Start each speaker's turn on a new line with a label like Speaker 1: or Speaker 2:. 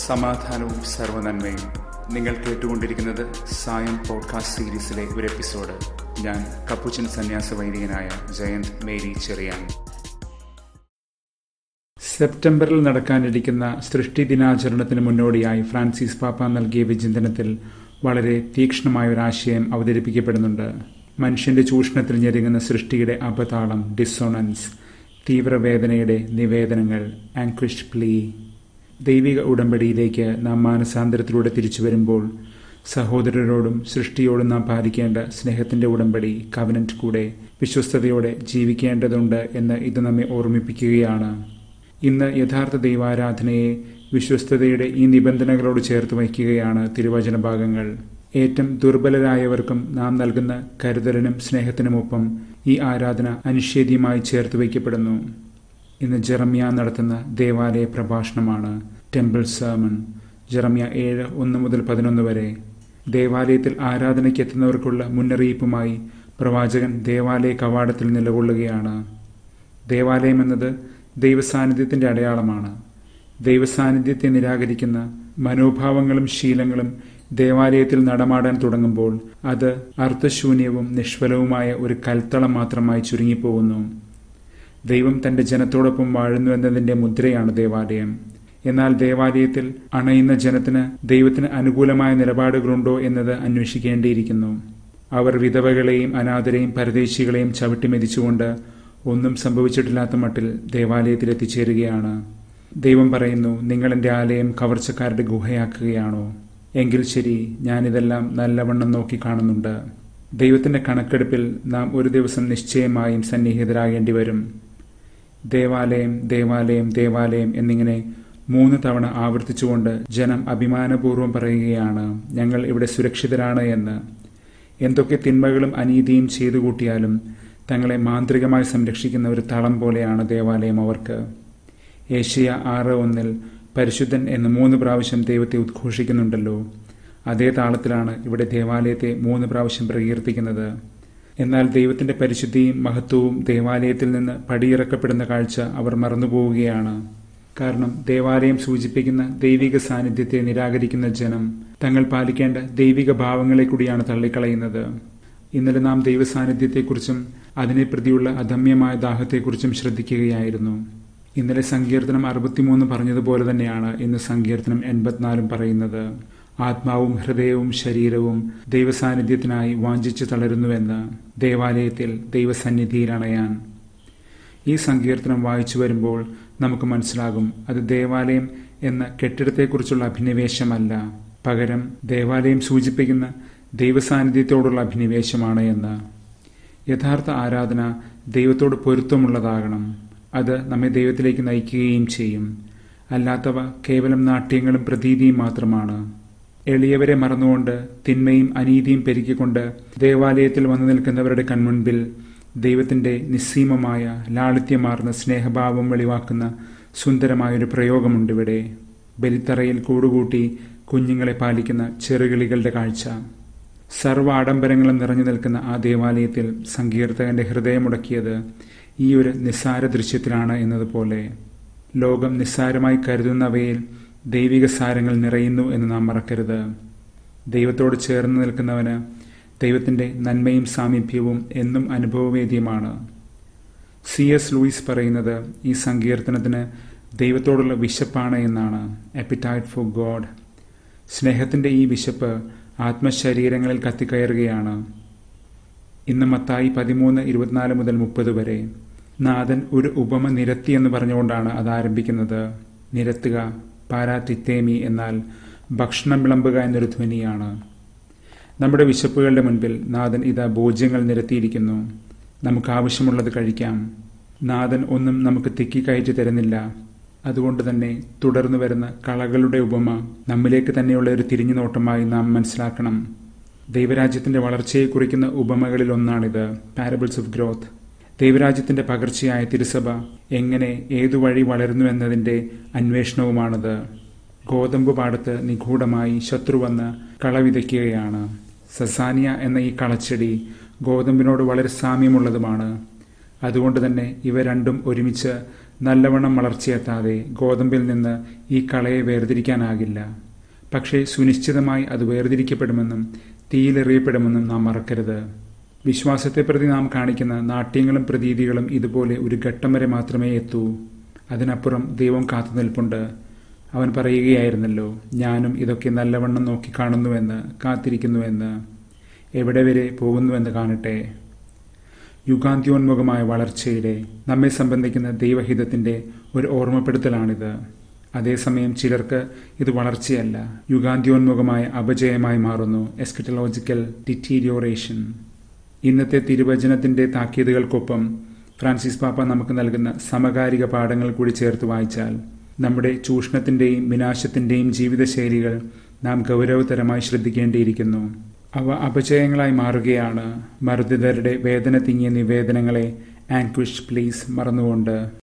Speaker 1: സമാധാനവും സർവനന്മയും നിങ്ങൾ കേട്ടുകൊണ്ടിരിക്കുന്നത് സായം പോഡ്കാസ്റ്റ് സീരീസിലെ ഒരു എപ്പിസോഡ് ഞാൻ കപ്പുച്ചൻ സന്യാസ വൈദികനായ ജയന്ത് മേരി ചെറിയാൻ സെപ്റ്റംബറിൽ നടക്കാനിരിക്കുന്ന സൃഷ്ടി ദിനാചരണത്തിന് മുന്നോടിയായി ഫ്രാൻസിസ് പാപ്പ നൽകിയ വിചിന്തനത്തിൽ വളരെ തീക്ഷ്ണമായ ഒരു ആശയം അവതരിപ്പിക്കപ്പെടുന്നുണ്ട് മനുഷ്യന്റെ ചൂഷണത്തിൽ ഞെരുങ്ങുന്ന സൃഷ്ടിയുടെ അപതാളം ഡിസോണൻസ് തീവ്രവേദനയുടെ നിവേദനങ്ങൾ ആങ്ക്വിഷ് പ്ലീ ദൈവിക ഉടമ്പടിയിലേക്ക് നാം മാനസാന്തരത്തിലൂടെ തിരിച്ചു വരുമ്പോൾ സഹോദരരോടും സൃഷ്ടിയോടും നാം പാലിക്കേണ്ട സ്നേഹത്തിന്റെ ഉടമ്പടി കവനന്റ് കൂടെ വിശ്വസ്തയോടെ ജീവിക്കേണ്ടതുണ്ട് എന്ന് ഇത് നമ്മെ ഓർമ്മിപ്പിക്കുകയാണ് ഇന്ന് യഥാർത്ഥ ദൈവാരാധനയെ വിശ്വസ്തതയുടെ ഈ നിബന്ധനകളോട് ചേർത്ത് വയ്ക്കുകയാണ് തിരുവചന ഭാഗങ്ങൾ ഏറ്റവും ദുർബലരായവർക്കും നാം നൽകുന്ന കരുതലിനും സ്നേഹത്തിനുമൊപ്പം ഈ ആരാധന അനിഷേധ്യമായി ചേർത്ത് വയ്ക്കപ്പെടുന്നു ഇന്ന് ജെറമ്യ നടത്തുന്ന ദേവാലയ പ്രഭാഷണമാണ് ടെമ്പിൾ സേമൺ ജെറമ്യ ഏഴ് ഒന്ന് മുതൽ പതിനൊന്ന് വരെ ദേവാലയത്തിൽ ആരാധനയ്ക്ക് എത്തുന്നവർക്കുള്ള മുന്നറിയിപ്പുമായി പ്രവാചകൻ ദേവാലയ കവാടത്തിൽ നിലകൊള്ളുകയാണ് ദേവാലയം എന്നത് ദൈവസാന്നിധ്യത്തിന്റെ അടയാളമാണ് ദൈവസാന്നിധ്യത്തെ നിരാകരിക്കുന്ന മനോഭാവങ്ങളും ശീലങ്ങളും ദേവാലയത്തിൽ നടമാടാൻ തുടങ്ങുമ്പോൾ അത് അർത്ഥശൂന്യവും നിഷ്ഫലവുമായ ഒരു കൽത്തളം മാത്രമായി ചുരുങ്ങിപ്പോകുന്നു ദൈവം തന്റെ ജനത്തോടൊപ്പം വാഴുന്നു എന്നതിന്റെ മുദ്രയാണ് ദേവാലയം എന്നാൽ ദേവാലയത്തിൽ അണയുന്ന ജനത്തിന് ദൈവത്തിന് അനുകൂലമായ നിലപാടുകളുണ്ടോ എന്നത് അന്വേഷിക്കേണ്ടിയിരിക്കുന്നു അവർ വിധവകളെയും അനാഥരെയും പരദേശികളെയും ചവിട്ടിമെതിച്ചുകൊണ്ട് ഒന്നും സംഭവിച്ചിട്ടില്ലാത്ത മട്ടിൽ ദേവാലയത്തിൽ എത്തിച്ചേരുകയാണ് ദൈവം പറയുന്നു നിങ്ങൾ എൻ്റെ ആലയം കവർച്ചക്കാരുടെ ഗുഹയാക്കുകയാണോ എങ്കിൽ ശരി ഞാനിതെല്ലാം നല്ലവണ്ണം നോക്കി കാണുന്നുണ്ട് ദൈവത്തിന്റെ കണക്കെടുപ്പിൽ നാം ഒരു ദിവസം നിശ്ചയമായും സന്നിഹിതരാകേണ്ടി വരും ദേവാലയം ദേവാലയം ദേവാലയം എന്നിങ്ങനെ മൂന്ന് തവണ ആവർത്തിച്ചുകൊണ്ട് ജനം അഭിമാനപൂർവ്വം പറയുകയാണ് ഞങ്ങൾ ഇവിടെ സുരക്ഷിതരാണ് എന്ന് എന്തൊക്കെ തിന്മകളും അനീതിയും ചെയ്തു കൂട്ടിയാലും തങ്ങളെ മാന്ത്രികമായി സംരക്ഷിക്കുന്ന ഒരു തളം പോലെയാണ് ദേവാലയം അവർക്ക് ഏഷ്യ ആറ് ഒന്നിൽ പരിശുദ്ധൻ എന്ന് മൂന്ന് പ്രാവശ്യം ദൈവത്തെ ഉദ്ഘോഷിക്കുന്നുണ്ടല്ലോ അതേ താളത്തിലാണ് ഇവിടെ ദേവാലയത്തെ മൂന്ന് പ്രാവശ്യം പ്രകീർത്തിക്കുന്നത് എന്നാൽ ദൈവത്തിന്റെ പരിശുദ്ധിയും മഹത്വവും ദേവാലയത്തിൽ നിന്ന് പടിയിറക്കപ്പെടുന്ന കാഴ്ച അവർ മറന്നുപോവുകയാണ് കാരണം ദേവാലയം സൂചിപ്പിക്കുന്ന ദൈവിക സാന്നിധ്യത്തെ നിരാകരിക്കുന്ന ജനം തങ്ങൾ പാലിക്കേണ്ട ദൈവിക ഭാവങ്ങളെ കൂടിയാണ് തള്ളിക്കളയുന്നത് ഇന്നലെ നാം ദൈവ സാന്നിധ്യത്തെക്കുറിച്ചും അതിനെ പ്രതിയുള്ള അദമ്യമായ ദാഹത്തെക്കുറിച്ചും ശ്രദ്ധിക്കുകയായിരുന്നു ഇന്നലെ സങ്കീർത്തനം അറുപത്തിമൂന്ന് പറഞ്ഞതുപോലെ തന്നെയാണ് ഇന്ന് സങ്കീർത്തനം എൺപത്തിനാലും പറയുന്നത് ആത്മാവും ഹൃദയവും ശരീരവും ദൈവസാന്നിധ്യത്തിനായി വാഞ്ചിച്ചു തളരുന്നുവെന്ന് ദേവാലയത്തിൽ ദൈവസന്നിധിയിൽ അണയാൻ ഈ സങ്കീർത്തനം വായിച്ചു വരുമ്പോൾ നമുക്ക് മനസ്സിലാകും അത് ദേവാലയം എന്ന കെട്ടിടത്തെക്കുറിച്ചുള്ള അഭിനിവേശമല്ല പകരം ദേവാലയം സൂചിപ്പിക്കുന്ന ദൈവസാന്നിധ്യത്തോടുള്ള അഭിനിവേശമാണ് എന്ന് യഥാർത്ഥ ആരാധന ദൈവത്തോട് പൊരുത്തമുള്ളതാകണം അത് നമ്മെ ദൈവത്തിലേക്ക് നയിക്കുകയും ചെയ്യും അല്ലാത്തവ കേവലം നാട്യങ്ങളും പ്രതീതിയും മാത്രമാണ് എളിയവരെ മറന്നുകൊണ്ട് തിന്മയും അനീതിയും പെരുക്കിക്കൊണ്ട് ദേവാലയത്തിൽ വന്നു നിൽക്കുന്നവരുടെ കൺമുൻപിൽ ദൈവത്തിന്റെ നിസ്സീമമായ ലാളിത്യമാർന്ന സ്നേഹഭാവം വെളിവാക്കുന്ന സുന്ദരമായൊരു പ്രയോഗമുണ്ട് ഇവിടെ ബലിത്തറയിൽ കൂടുകൂട്ടി കുഞ്ഞുങ്ങളെ പാലിക്കുന്ന ചെറുകിളികളുടെ കാഴ്ച സർവ്വ ആഡംബരങ്ങളും നിറഞ്ഞു നിൽക്കുന്ന ആ ദേവാലയത്തിൽ സങ്കീർത്തകന്റെ ഹൃദയമുടക്കിയത് ഈ ഒരു നിസ്സാര ദൃശ്യത്തിലാണ് എന്നതുപോലെ ലോകം നിസ്സാരമായി കരുതുന്നവയിൽ ദൈവിക സാരങ്ങൾ നിറയുന്നു എന്ന് നാം മറക്കരുത് ദൈവത്തോട് ചേർന്ന് നിൽക്കുന്നവന് ദൈവത്തിന്റെ നന്മയും സാമീപ്യവും എന്നും അനുഭവവേദ്യമാണ് സി എസ് ലൂയിസ് പറയുന്നത് ഈ സങ്കീർത്തനത്തിന് ദൈവത്തോടുള്ള വിശപ്പാണ് എന്നാണ് എപ്പിറ്റൈറ്റ് ഫോർ ഗോഡ് സ്നേഹത്തിന്റെ ഈ വിശപ്പ് ആത്മശരീരങ്ങളിൽ കത്തിക്കയറുകയാണ് ഇന്ന് മത്തായി പതിമൂന്ന് ഇരുപത്തിനാല് മുതൽ മുപ്പത് വരെ നാഥൻ ഒരു ഉപമ നിരത്തി എന്ന് പറഞ്ഞുകൊണ്ടാണ് അത് ആരംഭിക്കുന്നത് നിരത്തുക പാരാതിത്തേമി എന്നാൽ ഭക്ഷണം വിളമ്പുക എന്നൊരു ധ്വനിയാണ് നമ്മുടെ വിശപ്പുകളുടെ മുൻപിൽ നാഥൻ ഇതാ ഭോജ്യങ്ങൾ നിരത്തിയിരിക്കുന്നു നമുക്ക് ആവശ്യമുള്ളത് കഴിക്കാം നാഥൻ ഒന്നും നമുക്ക് തിക്കിക്കയറ്റി തരുന്നില്ല അതുകൊണ്ട് തന്നെ തുടർന്നു വരുന്ന കളകളുടെ ഉപമ നമ്മിലേക്ക് തന്നെയുള്ള ഒരു തിരിഞ്ഞുനോട്ടമായി നാം മനസ്സിലാക്കണം ദൈവരാജ്യത്തിന്റെ വളർച്ചയെ കുറിക്കുന്ന ഉപമകളിൽ ഒന്നാണിത് പാരബിൾസ് ഓഫ് ഗ്രോത്ത് ദൈവരാജ്യത്തിന്റെ പകർച്ചയായ തിരുസഭ എങ്ങനെ ഏതു വഴി വളരുന്നു എന്നതിന്റെ അന്വേഷണവുമാണിത് ഗോതമ്പ് പാടത്ത് നിഗൂഢമായി ശത്രു വന്ന് കള വിതയ്ക്കുകയാണ് സസാനിയ എന്ന ഈ കളച്ചെടി ഗോതമ്പിനോട് വളരെ സാമ്യമുള്ളതുമാണ് അതുകൊണ്ട് തന്നെ ഇവ രണ്ടും ഒരുമിച്ച് നല്ലവണ്ണം വളർച്ചയെത്താതെ ഗോതമ്പിൽ നിന്ന് ഈ കളയെ വേർതിരിക്കാനാകില്ല പക്ഷേ സുനിശ്ചിതമായി അത് വേർതിരിക്കപ്പെടുമെന്നും തീയിലെറിയപ്പെടുമെന്നും നാം മറക്കരുത് വിശ്വാസത്തെ പ്രതി നാം കാണിക്കുന്ന നാട്യങ്ങളും പ്രതീതികളും ഇതുപോലെ ഒരു ഘട്ടം വരെ മാത്രമേ എത്തൂ അതിനപ്പുറം ദൈവം കാത്തു നിൽപ്പുണ്ട് അവൻ പറയുകയായിരുന്നല്ലോ ഞാനും ഇതൊക്കെ നല്ലവണ്ണം നോക്കിക്കാണുന്നുവെന്ന് കാത്തിരിക്കുന്നുവെന്ന് എവിടെ വരെ പോകുന്നുവെന്ന് കാണട്ടെ യുഗാന്ത്യോന്മുഖമായ വളർച്ചയുടെ നമ്മെ സംബന്ധിക്കുന്ന ദൈവഹിതത്തിന്റെ ഒരു ഓർമ്മപ്പെടുത്തലാണിത് അതേസമയം ചിലർക്ക് ഇത് വളർച്ചയല്ല യുഗാന്ത്യോന്മുഖമായ അപജയമായി മാറുന്നു എസ്കറ്റലോജിക്കൽ ഡിറ്റീരിയോറേഷൻ ഇന്നത്തെ തിരുവചനത്തിന്റെ താക്കീതുകൾക്കൊപ്പം ഫ്രാൻസിസ് പാപ്പ നമുക്ക് നൽകുന്ന സമകാലിക പാഠങ്ങൾ കൂടി ചേർത്ത് വായിച്ചാൽ നമ്മുടെ ചൂഷണത്തിന്റെയും വിനാശത്തിന്റെയും ജീവിതശൈലികൾ നാം ഗൗരവതരമായി ശ്രദ്ധിക്കേണ്ടിയിരിക്കുന്നു അവ അപജയങ്ങളായി മാറുകയാണ് മർദ്ദിതരുടെ വേദന തിങ്ങിയ നിവേദനങ്ങളെ ആൻക്വിഷ് പ്ലീസ് മറന്നുകൊണ്ട്